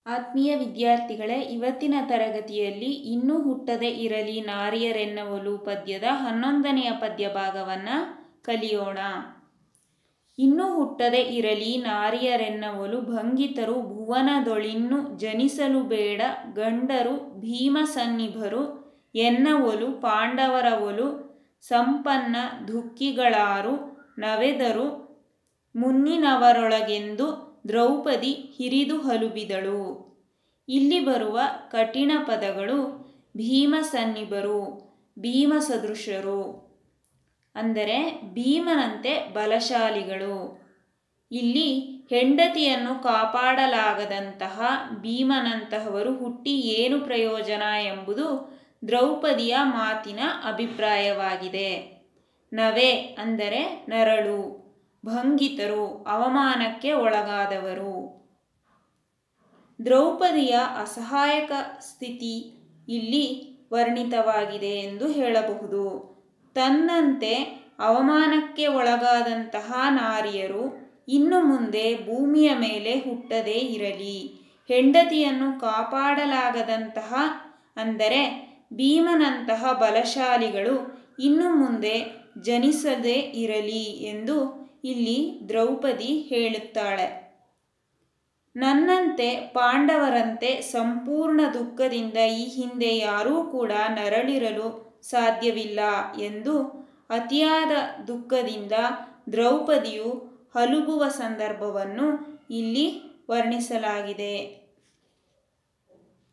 ಆತ್ಮೀಯ ವಿದ್ಯಾರ್ಥಿಗಳೇ ಇವತ್ತಿನ ತರಗತಿಯಲ್ಲಿ ಇನ್ನೂ ಹುಟ್ಟದೆ ಇರಲಿ ನಾರಿಯರೆನ್ನವಲು ಪದ್ಯದ ಹನ್ನೊಂದನೆಯ ಪದ್ಯ ಭಾಗವನ್ನು ಕಲಿಯೋಣ ಇನ್ನೂ ಹುಟ್ಟದೆ ಇರಲಿ ನಾರಿಯರೆನ್ನವಲು ಭಂಗಿತರು ಭುವನದೊಳಿನ್ನು ಜನಿಸಲು ಬೇಡ ಗಂಡರು ಭೀಮಸನ್ನಿಭರು ಎನ್ನವಲು ಪಾಂಡವರ ಒಲು ಸಂಪನ್ನ ದುಃಖಿಗಳಾರು ನವೆದರು ಮುನ್ನಿನವರೊಳಗೆಂದು ದ್ರೌಪದಿ ಹಿರಿದು ಹಲುಬಿದಳು ಇಲ್ಲಿ ಬರುವ ಕಠಿಣ ಪದಗಳು ಭೀಮಸನ್ನಿಭರು ಭೀಮಸದೃಶರು ಅಂದರೆ ಭೀಮನಂತೆ ಬಲಶಾಲಿಗಳು ಇಲ್ಲಿ ಹೆಂಡತಿಯನ್ನು ಕಾಪಾಡಲಾಗದಂತಹ ಭೀಮನಂತಹವರು ಹುಟ್ಟಿ ಏನು ಪ್ರಯೋಜನ ಎಂಬುದು ದ್ರೌಪದಿಯ ಮಾತಿನ ಅಭಿಪ್ರಾಯವಾಗಿದೆ ನವೆ ಅಂದರೆ ನರಳು ಭಂಗಿತರು ಅವಮಾನಕ್ಕೆ ಒಳಗಾದವರು ದ್ರೌಪದಿಯ ಅಸಹಾಯಕ ಸ್ಥಿತಿ ಇಲ್ಲಿ ವರ್ಣಿತವಾಗಿದೆ ಎಂದು ಹೇಳಬಹುದು ತನ್ನಂತೆ ಅವಮಾನಕ್ಕೆ ಒಳಗಾದಂತಹ ನಾರಿಯರು ಇನ್ನು ಮುಂದೆ ಭೂಮಿಯ ಮೇಲೆ ಹುಟ್ಟದೇ ಇರಲಿ ಹೆಂಡತಿಯನ್ನು ಕಾಪಾಡಲಾಗದಂತಹ ಅಂದರೆ ಭೀಮನಂತಹ ಬಲಶಾಲಿಗಳು ಇನ್ನು ಮುಂದೆ ಜನಿಸದೇ ಇರಲಿ ಎಂದು ಇಲ್ಲಿ ದ್ರೌಪದಿ ಹೇಳುತ್ತಾಳೆ ನನ್ನಂತೆ ಪಾಂಡವರಂತೆ ಸಂಪೂರ್ಣ ದುಃಖದಿಂದ ಈ ಹಿಂದೆ ಯಾರೂ ಕೂಡ ನರಳಿರಲು ಸಾಧ್ಯವಿಲ್ಲ ಎಂದು ಅತಿಯಾದ ದುಃಖದಿಂದ ದ್ರೌಪದಿಯು ಹಲುಬುವ ಸಂದರ್ಭವನ್ನು ಇಲ್ಲಿ ವರ್ಣಿಸಲಾಗಿದೆ